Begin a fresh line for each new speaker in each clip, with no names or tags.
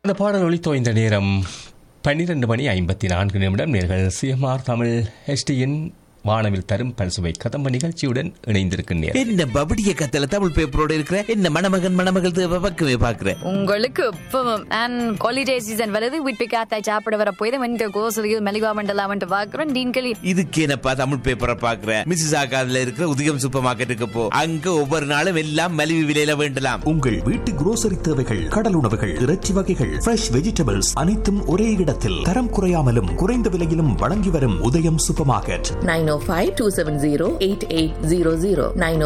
அந்த பாடல் ஒளித்தோய்ந்த நேரம் பன்னிரண்டு மணி ஐம்பத்தி நான்கு நிமிடம் நேர்கள் சிஎம்ஆர் தமிழ் ஹெச்டியின் வானவில் தரும் பல்சுவை கதம்ப நிகழ்ச்சியுடன் இணைந்திருக்கின்றேன்
என்ன பபடிய கத்தல தமிழ் பேப்பரோட இருக்கிற என்ன மணமகன் மணமகள் தேவை பக்கமே பாக்குற
உங்களுக்கு இப்பவும் அண்ட் ஹாலிடே சீசன் வருது வீட்டு காத்தாய் சாப்பிட வர போய் இந்த கோசலியில் மெலிவா மண்டலாமன்ட்டு பார்க்குறோம் டீன்களி
இதுக்கு என்னப்பா தமிழ் பேப்பரை பாக்குற மிஸ்ஸஸ் ஆகாதுல இருக்கிற உதயம் சூப்பர் மார்க்கெட்டுக்கு போ அங்க ஒவ்வொரு நாளும் எல்லாம் மலிவு விலையில வேண்டலாம்
உங்கள் வீட்டு குரோசரி தேவைகள் கடல் உணவுகள் இறைச்சி வகைகள் ஃப்ரெஷ் வெஜிடபிள்ஸ் அனைத்தும் ஒரே இடத்தில் தரம் குறையாமலும் குறைந்த விலையிலும் வழங்கி வரும் உதயம் சூப்பர் மார்க்கெட்
905-270-8800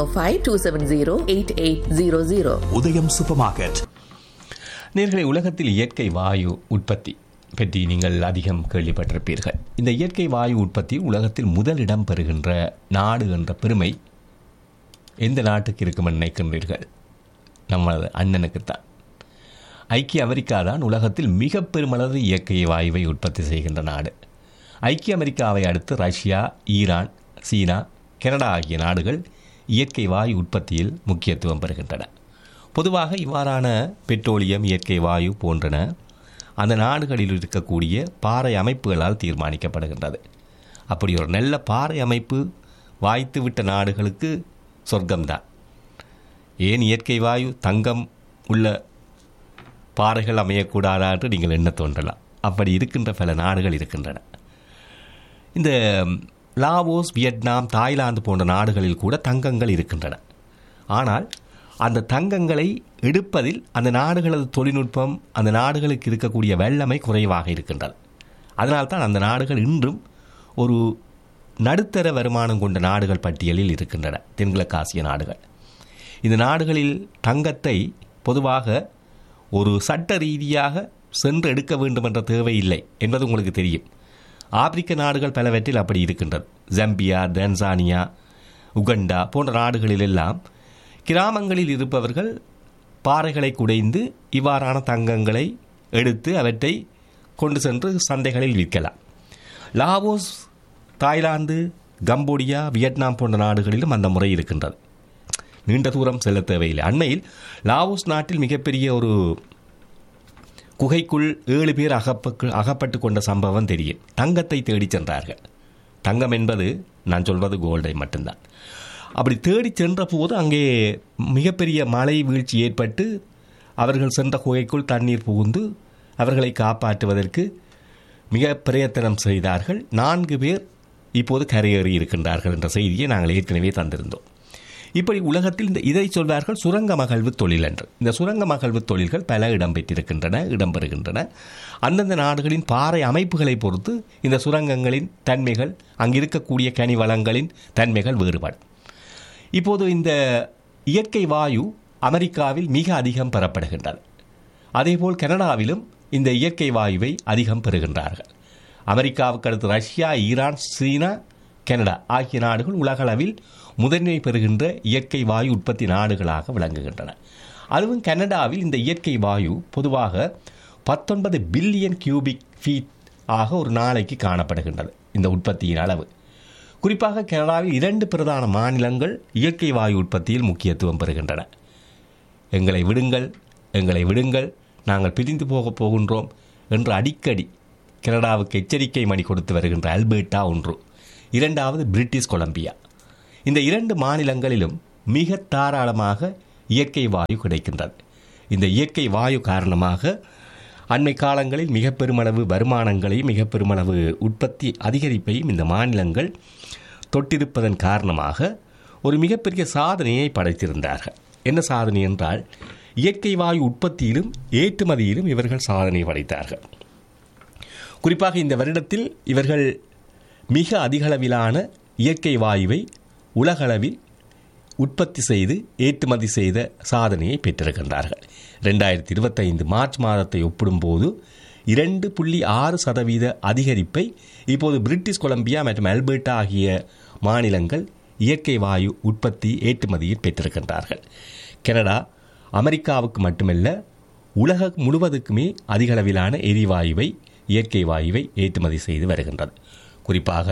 905-270-8800
உதயம் சூப்பர் மார்க்கெட்
நேர்களை உலகத்தில் இயற்கை வாயு உற்பத்தி பற்றி நீங்கள் அதிகம் கேள்விப்பட்டிருப்பீர்கள் இந்த இயற்கை வாயு உற்பத்தி உலகத்தில் முதலிடம் பெறுகின்ற நாடு என்ற பெருமை எந்த நாட்டுக்கு இருக்கும் என்று நினைக்கின்றீர்கள் நமது அண்ணனுக்குத்தான் ஐக்கிய அமெரிக்கா தான் உலகத்தில் மிக பெருமளவு இயற்கை வாயுவை உற்பத்தி செய்கின்ற நாடு ஐக்கிய அமெரிக்காவை அடுத்து ரஷ்யா ஈரான் சீனா கனடா ஆகிய நாடுகள் இயற்கை வாயு உற்பத்தியில் முக்கியத்துவம் பெறுகின்றன பொதுவாக இவ்வாறான பெட்ரோலியம் இயற்கை வாயு போன்றன அந்த நாடுகளில் இருக்கக்கூடிய பாறை அமைப்புகளால் தீர்மானிக்கப்படுகின்றது அப்படி ஒரு நல்ல பாறை அமைப்பு வாய்த்துவிட்ட நாடுகளுக்கு சொர்க்கம்தான் ஏன் இயற்கை வாயு தங்கம் உள்ள பாறைகள் அமையக்கூடாதா என்று நீங்கள் எண்ண தோன்றலாம் அப்படி இருக்கின்ற பல நாடுகள் இருக்கின்றன இந்த லாவோஸ் வியட்நாம் தாய்லாந்து போன்ற நாடுகளில் கூட தங்கங்கள் இருக்கின்றன ஆனால் அந்த தங்கங்களை எடுப்பதில் அந்த நாடுகளது தொழில்நுட்பம் அந்த நாடுகளுக்கு இருக்கக்கூடிய வெள்ளமை குறைவாக இருக்கின்றது அதனால்தான் அந்த நாடுகள் இன்றும் ஒரு நடுத்தர வருமானம் கொண்ட நாடுகள் பட்டியலில் இருக்கின்றன தென்கிழக்காசிய நாடுகள் இந்த நாடுகளில் தங்கத்தை பொதுவாக ஒரு சட்ட ரீதியாக சென்று எடுக்க வேண்டும் என்ற தேவை இல்லை என்பது உங்களுக்கு தெரியும் ஆப்பிரிக்க நாடுகள் பலவற்றில் அப்படி இருக்கின்றது ஜம்பியா தன்சானியா உகண்டா போன்ற நாடுகளிலெல்லாம் கிராமங்களில் இருப்பவர்கள் பாறைகளை குடைந்து இவ்வாறான தங்கங்களை எடுத்து அவற்றை கொண்டு சென்று சந்தைகளில் விற்கலாம் லாவோஸ் தாய்லாந்து கம்போடியா வியட்நாம் போன்ற நாடுகளிலும் அந்த முறை இருக்கின்றது நீண்ட தூரம் செல்ல தேவையில்லை அண்மையில் லாவோஸ் நாட்டில் மிகப்பெரிய ஒரு குகைக்குள் ஏழு பேர் அகப்பட்டு அகப்பட்டு கொண்ட சம்பவம் தெரியும் தங்கத்தை தேடிச் சென்றார்கள் தங்கம் என்பது நான் சொல்வது கோல்டை மட்டும்தான் அப்படி தேடி சென்ற போது அங்கே மிகப்பெரிய மழை வீழ்ச்சி ஏற்பட்டு அவர்கள் சென்ற குகைக்குள் தண்ணீர் புகுந்து அவர்களை காப்பாற்றுவதற்கு மிக பிரயத்தனம் செய்தார்கள் நான்கு பேர் இப்போது கரையேறி இருக்கின்றார்கள் என்ற செய்தியை நாங்கள் ஏற்கனவே தந்திருந்தோம் இப்படி உலகத்தில் இந்த இதை சொல்வார்கள் சுரங்க மகழ்வு தொழில் என்று இந்த சுரங்க மகழ்வு தொழில்கள் பல இடம்பெற்றிருக்கின்றன இடம்பெறுகின்றன அந்தந்த நாடுகளின் பாறை அமைப்புகளை பொறுத்து இந்த சுரங்கங்களின் தன்மைகள் அங்கிருக்கக்கூடிய கனி வளங்களின் தன்மைகள் வேறுபடும் இப்போது இந்த இயற்கை வாயு அமெரிக்காவில் மிக அதிகம் பெறப்படுகின்றது அதேபோல் கனடாவிலும் இந்த இயற்கை வாயுவை அதிகம் பெறுகின்றார்கள் அமெரிக்காவுக்கு அடுத்து ரஷ்யா ஈரான் சீனா கனடா ஆகிய நாடுகள் உலகளவில் முதன்மை பெறுகின்ற இயற்கை வாயு உற்பத்தி நாடுகளாக விளங்குகின்றன அதுவும் கனடாவில் இந்த இயற்கை வாயு பொதுவாக பத்தொன்பது பில்லியன் கியூபிக் ஃபீட் ஆக ஒரு நாளைக்கு காணப்படுகின்றது இந்த உற்பத்தியின் அளவு குறிப்பாக கனடாவில் இரண்டு பிரதான மாநிலங்கள் இயற்கை வாயு உற்பத்தியில் முக்கியத்துவம் பெறுகின்றன எங்களை விடுங்கள் எங்களை விடுங்கள் நாங்கள் பிரிந்து போகப் போகின்றோம் என்று அடிக்கடி கனடாவுக்கு எச்சரிக்கை மணி கொடுத்து வருகின்ற அல்பர்ட்டா ஒன்று இரண்டாவது பிரிட்டிஷ் கொலம்பியா இந்த இரண்டு மாநிலங்களிலும் மிக தாராளமாக இயற்கை வாயு கிடைக்கின்றது இந்த இயற்கை வாயு காரணமாக அண்மை காலங்களில் மிக பெருமளவு வருமானங்களையும் மிக பெருமளவு உற்பத்தி அதிகரிப்பையும் இந்த மாநிலங்கள் தொட்டிருப்பதன் காரணமாக ஒரு மிகப்பெரிய சாதனையை படைத்திருந்தார்கள் என்ன சாதனை என்றால் இயற்கை வாயு உற்பத்தியிலும் ஏற்றுமதியிலும் இவர்கள் சாதனை படைத்தார்கள் குறிப்பாக இந்த வருடத்தில் இவர்கள் மிக அதிகளவிலான இயற்கை வாயுவை உலகளவில் உற்பத்தி செய்து ஏற்றுமதி செய்த சாதனையை பெற்றிருக்கின்றார்கள் ரெண்டாயிரத்தி இருபத்தைந்து மார்ச் மாதத்தை ஒப்பிடும்போது இரண்டு புள்ளி ஆறு சதவீத அதிகரிப்பை இப்போது பிரிட்டிஷ் கொலம்பியா மற்றும் அல்பர்ட்டா ஆகிய மாநிலங்கள் இயற்கை வாயு உற்பத்தி ஏற்றுமதியில் பெற்றிருக்கின்றார்கள் கனடா அமெரிக்காவுக்கு மட்டுமல்ல உலகம் முழுவதுக்குமே அதிகளவிலான எரிவாயுவை இயற்கை வாயுவை ஏற்றுமதி செய்து வருகின்றது குறிப்பாக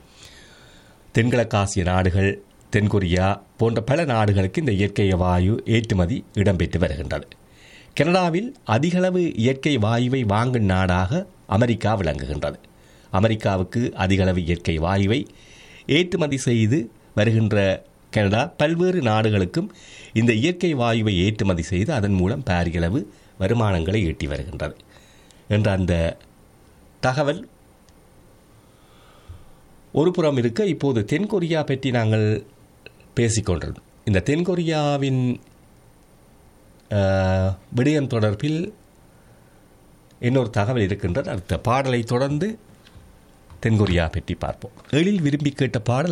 தென்கிழக்காசிய நாடுகள் தென்கொரியா போன்ற பல நாடுகளுக்கு இந்த இயற்கை வாயு ஏற்றுமதி இடம்பெற்று வருகின்றது கனடாவில் அதிகளவு இயற்கை வாயுவை வாங்கும் நாடாக அமெரிக்கா விளங்குகின்றது அமெரிக்காவுக்கு அதிகளவு இயற்கை வாயுவை ஏற்றுமதி செய்து வருகின்ற கனடா பல்வேறு நாடுகளுக்கும் இந்த இயற்கை வாயுவை ஏற்றுமதி செய்து அதன் மூலம் பாரியளவு வருமானங்களை ஈட்டி வருகின்றது என்ற அந்த தகவல் ஒரு புறம் இருக்க இப்போது தென்கொரியா பற்றி நாங்கள் பேசிக்கொண்டிருந்தோம் இந்த தென்கொரியாவின் அஹ், விடயம் தொடர்பில் இன்னொரு தகவல் இருக்கின்றது அடுத்த பாடலை தொடர்ந்து தென்கொரியா பற்றி பார்ப்போம் எழில் விரும்பி கேட்ட பாடல்